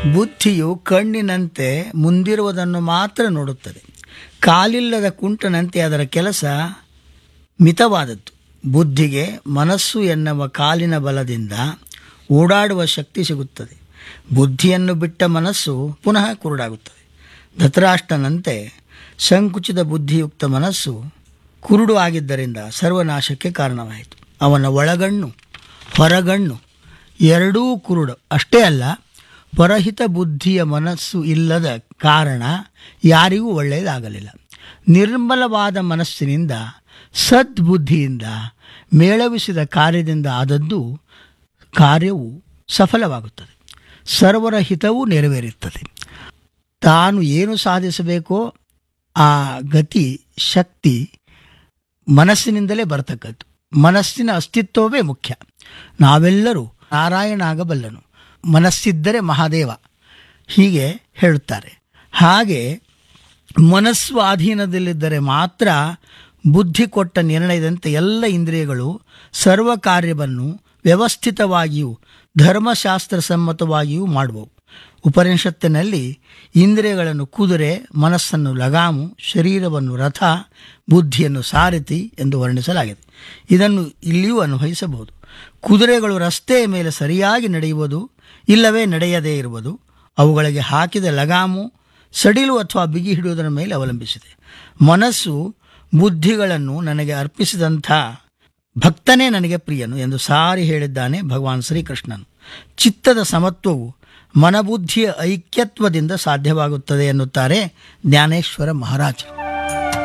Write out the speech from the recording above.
ಬುದ್ಧಿಯು ಕಣ್ಣಿನಂತೆ ಮುಂದಿರುವುದನ್ನು ಮಾತ್ರ ನೋಡುತ್ತದೆ ಕಾಲಿಲ್ಲದ ಕುಂಟನಂತೆ ಅದರ ಕೆಲಸ ಮಿತವಾದದ್ದು ಬುದ್ಧಿಗೆ ಮನಸ್ಸು ಎನ್ನುವ ಕಾಲಿನ ಬಲದಿಂದ ಓಡಾಡುವ ಶಕ್ತಿ ಸಿಗುತ್ತದೆ ಬುದ್ಧಿಯನ್ನು ಬಿಟ್ಟ ಮನಸ್ಸು ಪುನಃ ಕುರುಡಾಗುತ್ತದೆ ಧೃತರಾಷ್ಟ್ರನಂತೆ ಸಂಕುಚಿತ ಬುದ್ಧಿಯುಕ್ತ ಮನಸ್ಸು ಕುರುಡು ಆಗಿದ್ದರಿಂದ ಸರ್ವನಾಶಕ್ಕೆ ಕಾರಣವಾಯಿತು ಅವನ ಒಳಗಣ್ಣು ಹೊರಗಣ್ಣು ಎರಡೂ ಕುರುಡು ಅಷ್ಟೇ ಅಲ್ಲ ಪರಹಿತ ಬುದ್ಧಿಯ ಮನಸ್ಸು ಇಲ್ಲದ ಕಾರಣ ಯಾರಿಗೂ ಒಳ್ಳೆಯದಾಗಲಿಲ್ಲ ನಿರ್ಮಲವಾದ ಮನಸ್ಸಿನಿಂದ ಸದ್ಬುದ್ಧಿಯಿಂದ ಮೇಳವಿಸಿದ ಕಾರ್ಯದಿಂದ ಆದದ್ದು ಕಾರ್ಯವು ಸಫಲವಾಗುತ್ತದೆ ಸರ್ವರ ಹಿತವೂ ನೆರವೇರುತ್ತದೆ ತಾನು ಏನು ಸಾಧಿಸಬೇಕೋ ಆ ಗತಿ ಶಕ್ತಿ ಮನಸ್ಸಿನಿಂದಲೇ ಬರತಕ್ಕದ್ದು ಮನಸ್ಸಿನ ಅಸ್ತಿತ್ವವೇ ಮುಖ್ಯ ನಾವೆಲ್ಲರೂ ನಾರಾಯಣ ಆಗಬಲ್ಲನು ಮನಸ್ಸಿದ್ದರೆ ಮಹಾದೇವ ಹೀಗೆ ಹೇಳುತ್ತಾರೆ ಹಾಗೆ ಮನಸ್ಸು ಅಧೀನದಲ್ಲಿದ್ದರೆ ಮಾತ್ರ ಬುದ್ಧಿ ಕೊಟ್ಟ ನಿರ್ಣಯದಂತೆ ಎಲ್ಲ ಇಂದ್ರಿಯಗಳು ಸರ್ವ ಕಾರ್ಯವನ್ನು ವ್ಯವಸ್ಥಿತವಾಗಿಯೂ ಧರ್ಮಶಾಸ್ತ್ರ ಸಮ್ಮತವಾಗಿಯೂ ಮಾಡುವವು ಉಪನಿಷತ್ತಿನಲ್ಲಿ ಇಂದ್ರಿಯಗಳನ್ನು ಕುದುರೆ ಮನಸ್ಸನ್ನು ಲಗಾಮು ಶರೀರವನ್ನು ರಥ ಬುದ್ಧಿಯನ್ನು ಸಾರಥಿ ಎಂದು ವರ್ಣಿಸಲಾಗಿದೆ ಇದನ್ನು ಇಲ್ಲಿಯೂ ಅನ್ವಯಿಸಬಹುದು ಕುದುರೆಗಳು ರಸ್ತೆಯ ಮೇಲೆ ಸರಿಯಾಗಿ ನಡೆಯುವುದು ಇಲ್ಲವೇ ನಡೆಯದೇ ಇರುವುದು ಅವುಗಳಿಗೆ ಹಾಕಿದ ಲಗಾಮು ಸಡಿಲು ಅಥವಾ ಬಿಗಿ ಹಿಡಿಯುವುದರ ಮೇಲೆ ಅವಲಂಬಿಸಿದೆ ಮನಸ್ಸು ಬುದ್ಧಿಗಳನ್ನು ನನಗೆ ಅರ್ಪಿಸಿದಂಥ ಭಕ್ತನೇ ನನಗೆ ಪ್ರಿಯನು ಎಂದು ಸಾರಿ ಹೇಳಿದ್ದಾನೆ ಭಗವಾನ್ ಶ್ರೀಕೃಷ್ಣನು ಚಿತ್ತದ ಸಮತ್ವವು ಮನಬುದ್ಧಿಯ ಐಕ್ಯತ್ವದಿಂದ ಸಾಧ್ಯವಾಗುತ್ತದೆ ಎನ್ನುತ್ತಾರೆ ಜ್ಞಾನೇಶ್ವರ ಮಹಾರಾಜರು